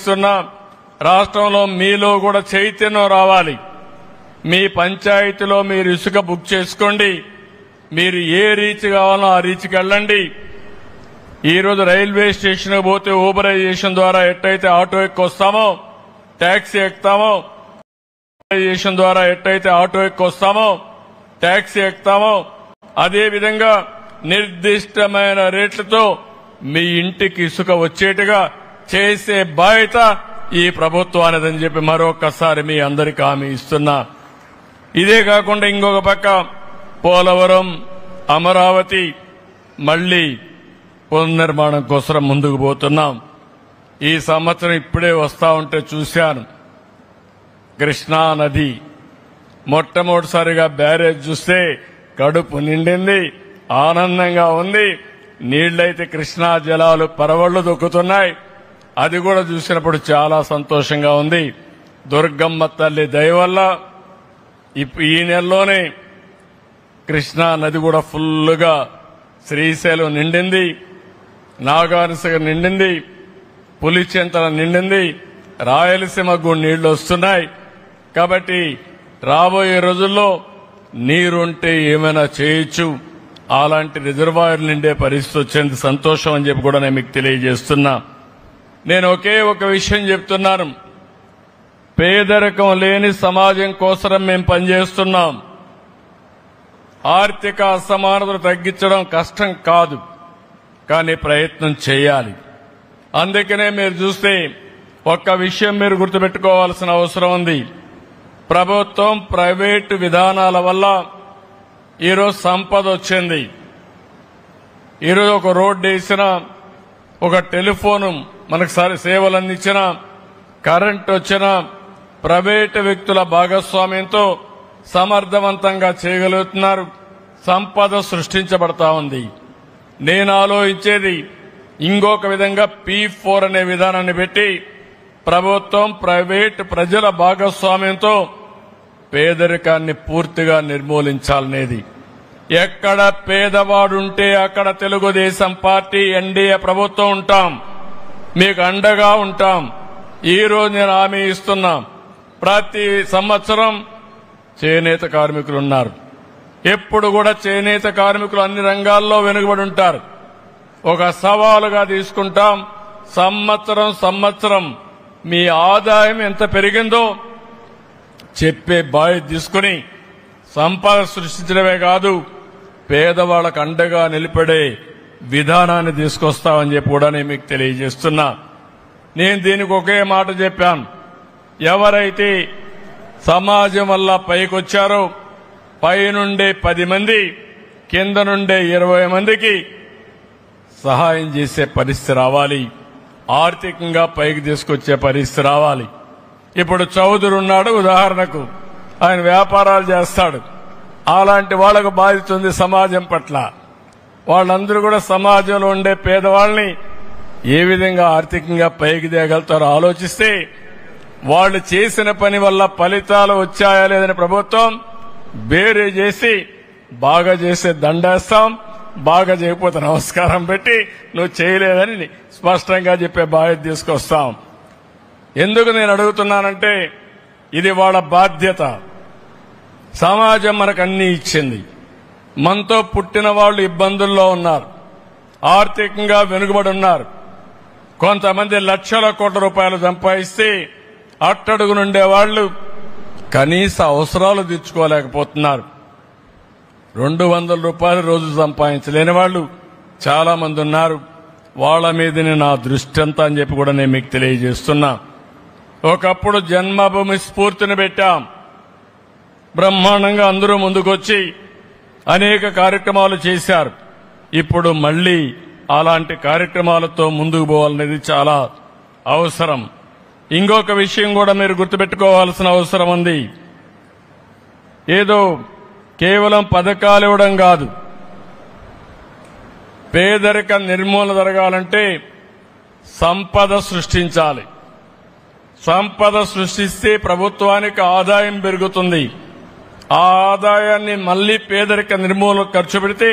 ఇస్తున్నా రాష్ట్రంలో మీలో కూడా చైతన్యం రావాలి మీ పంచాయతీలో మీరు ఇసుక బుక్ చేసుకోండి మీరు ఏ రీచ్ కావాలో ఆ రీచ్కి వెళ్ళండి ఈ రోజు రైల్వే స్టేషన్ పోతే ఊబరైజేషన్ ద్వారా ఎట్టయితే ఆటో ఎక్కొస్తామో ట్యాక్సీ ఎక్కుతామో ఊబరైజేషన్ ద్వారా ఎట్టయితే ఆటో ఎక్కొస్తామో ట్యాక్సీ ఎక్కుతామో అదే విధంగా నిర్దిష్టమైన రేట్లతో మీ ఇంటికి ఇసుక వచ్చేట్టుగా చేసే బాధ్యత ఈ ప్రభుత్వానిదని చెప్పి మరొకసారి మీ అందరికీ హామీ ఇస్తున్నా ఇదే కాకుండా ఇంకొక పక్క పోలవరం అమరావతి మళ్లీ పునర్నిర్మాణం కోసం ముందుకు పోతున్నాం ఈ సంవత్సరం ఇప్పుడే వస్తా ఉంటే చూశాను కృష్ణా నది మొట్టమొదటిసారిగా బ్యారేజ్ చూస్తే కడుపు నిండింది ఆనందంగా ఉంది నీళ్లైతే కృష్ణా జలాలు పరవళ్లు దొక్కుతున్నాయి అది కూడా చూసినప్పుడు చాలా సంతోషంగా ఉంది దుర్గమ్మ తల్లి దయ వల్ల ఇప్- ఈ నెలలోనే కృష్ణా నది కూడా ఫుల్లుగా శ్రీశైలం నిండింది నాగార్జున నిండింది పులిచెంతల నిండింది రాయలసీమకు కూడా నీళ్లు వస్తున్నాయి కాబట్టి రాబోయే రోజుల్లో నీరుంటే ఏమైనా చేయొచ్చు అలాంటి రిజర్వాయర్ నిండే పరిస్థితి వచ్చేందుకు సంతోషం అని చెప్పి కూడా నేను మీకు తెలియజేస్తున్నా నేను ఒకే ఒక విషయం చెప్తున్నాను పేదరికం లేని సమాజం కోసం మేము పనిచేస్తున్నాం ఆర్థిక అసమానతలు తగ్గించడం కష్టం కాదు కానీ ప్రయత్నం చేయాలి అందుకనే మీరు చూస్తే ఒక్క విషయం మీరు గుర్తుపెట్టుకోవాల్సిన అవసరం ఉంది ప్రభుత్వం ప్రైవేటు విధానాల వల్ల ఈరోజు సంపద వచ్చింది ఈరోజు ఒక రోడ్డు వేసిన ఒక టెలిఫోను మనకు సరి సేవలు అందించిన కరెంట్ వచ్చిన ప్రైవేటు వ్యక్తుల భాగస్వామ్యంతో సమర్థవంతంగా చేయగలుగుతున్నారు సంపద సృష్టించబడతా ఉంది నేను ఆలోచించేది ఇంకొక విధంగా పీ ఫోర్ అనే విధానాన్ని పెట్టి ప్రభుత్వం ప్రైవేట్ ప్రజల భాగస్వామ్యంతో పేదరికాన్ని పూర్తిగా నిర్మూలించాలనేది ఎక్కడ పేదవాడుంటే అక్కడ తెలుగుదేశం పార్టీ ఎన్డీఏ ప్రభుత్వం ఉంటాం మీకు అండగా ఉంటాం ఈ రోజు నేను హామీ ఇస్తున్నా ప్రతి సంవత్సరం చేనేత కార్మికులు ఉన్నారు ఎప్పుడు కూడా చేనేత కార్మికులు అన్ని రంగాల్లో వెనుకబడి ఉంటారు ఒక సవాలుగా తీసుకుంటాం సంవత్సరం సంవత్సరం మీ ఆదాయం ఎంత పెరిగిందో చెప్పే బాధ్యత తీసుకుని సంపద సృష్టించడమే కాదు పేదవాళ్ళకు అండగా నిలబడే విధానాన్ని తీసుకొస్తామని చెప్పి కూడా నేను మీకు తెలియజేస్తున్నా నేను దీనికి ఒకే మాట చెప్పాను ఎవరైతే సమాజం వల్ల పైకొచ్చారో పైనుండే పది మంది కింద నుండే ఇరవై మందికి సహాయం చేసే పరిస్థితి రావాలి ఆర్థికంగా పైకి తీసుకొచ్చే పరిస్థితి రావాలి ఇప్పుడు చౌదరి ఉన్నాడు ఉదాహరణకు ఆయన వ్యాపారాలు చేస్తాడు అలాంటి వాళ్ళకు బాధ్యత ఉంది సమాజం పట్ల వాళ్ళందరూ కూడా సమాజంలో ఉండే పేదవాళ్ళని ఏ విధంగా ఆర్థికంగా పైకి తేగలుగుతారో ఆలోచిస్తే వాళ్ళు చేసిన పని వల్ల ఫలితాలు వచ్చాయా లేదని ప్రభుత్వం వేరే చేసి బాగా చేసే దండేస్తాం బాగా చేయకపోతే నమస్కారం పెట్టి నువ్వు చేయలేదని స్పష్టంగా చెప్పే బాధ్యత తీసుకొస్తాం ఎందుకు నేను అడుగుతున్నానంటే ఇది వాళ్ళ బాధ్యత సమాజం మనకు అన్ని ఇచ్చింది మనతో పుట్టిన వాళ్ళు ఇబ్బందుల్లో ఉన్నారు ఆర్థికంగా వెనుకబడి ఉన్నారు కొంతమంది లక్షల కోట్ల రూపాయలు సంపాదిస్తే అట్టడుగు నుండే వాళ్ళు కనీస అవసరాలు తీర్చుకోలేకపోతున్నారు రెండు వందల రూపాయలు రోజు సంపాదించలేని వాళ్ళు చాలా మంది ఉన్నారు వాళ్ళ మీదనే నా దృష్టి అంతా అని చెప్పి కూడా నేను మీకు తెలియజేస్తున్నా ఒకప్పుడు జన్మభూమి స్ఫూర్తిని పెట్టాం బ్రహ్మాండంగా అందరూ ముందుకొచ్చి అనేక కార్యక్రమాలు చేశారు ఇప్పుడు మళ్ళీ అలాంటి కార్యక్రమాలతో ముందుకు పోవాలనేది చాలా అవసరం ఇంకొక విషయం కూడా మీరు గుర్తుపెట్టుకోవాల్సిన అవసరం ఉంది ఏదో కేవలం పథకాలు ఇవ్వడం కాదు పేదరిక నిర్మూలన జరగాలంటే సంపద సృష్టించాలి సంపద సృష్టిస్తే ప్రభుత్వానికి ఆదాయం పెరుగుతుంది ఆ ఆదాయాన్ని మళ్లీ పేదరిక నిర్మూలన ఖర్చు పెడితే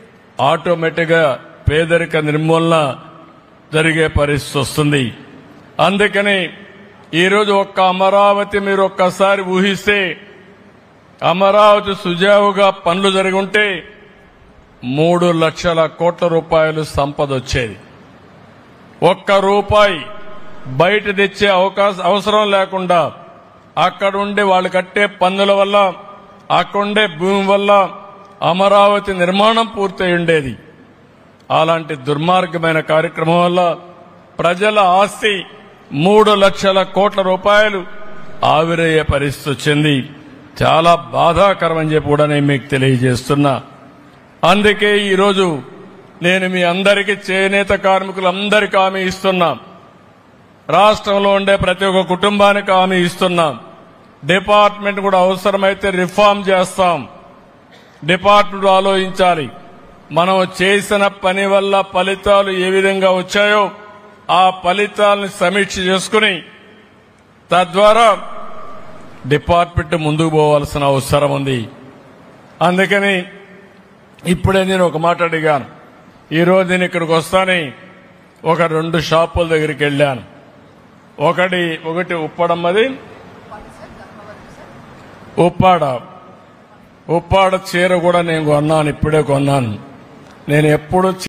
ఆటోమేటిక్గా పేదరిక నిర్మూలన జరిగే పరిస్థితి వస్తుంది అందుకని ఈరోజు ఒక్క అమరావతి మీరు ఒక్కసారి ఊహిస్తే అమరావతి సుజావుగా పనులు జరిగి ఉంటే మూడు లక్షల కోట్ల రూపాయలు సంపద వచ్చేది ఒక్క రూపాయి బయట తెచ్చే అవకాశం అవసరం లేకుండా అక్కడ ఉండి వాళ్ళు కట్టే పన్నుల వల్ల అక్కడుండే భూమి వల్ల అమరావతి నిర్మాణం పూర్తయి ఉండేది అలాంటి దుర్మార్గమైన కార్యక్రమం వల్ల ప్రజల ఆస్తి మూడు లక్షల కోట్ల రూపాయలు ఆవిరయ్యే పరిస్థితి వచ్చింది చాలా బాధాకరం అని చెప్పి కూడా నేను మీకు తెలియజేస్తున్నా అందుకే ఈరోజు నేను మీ అందరికీ చేనేత కార్మికులందరికీ హామీ ఇస్తున్నా రాష్ట్రంలో ఉండే ప్రతి ఒక్క కుటుంబానికి హామీ ఇస్తున్నాం డిపార్ట్మెంట్ కూడా అవసరమైతే రిఫార్మ్ చేస్తాం డిపార్ట్మెంట్ ఆలోచించాలి మనం చేసిన పని వల్ల ఫలితాలు ఏ విధంగా వచ్చాయో ఆ ఫలితాలను సమీక్ష చేసుకుని తద్వారా డిపార్ట్మెంట్ ముందుకు పోవాల్సిన అవసరం ఉంది అందుకని ఇప్పుడే నేను ఒక మాట అడిగాను ఈరోజు నేను ఇక్కడికి వస్తాని ఒక రెండు షాపుల దగ్గరికి వెళ్ళాను ఒకటి ఒకటి ఉప్పడమ్మది ఉప్పాడ ఉప్పాడ చీర కూడా నేను కొన్నాను ఇప్పుడే కొన్నాను నేను ఎప్పుడు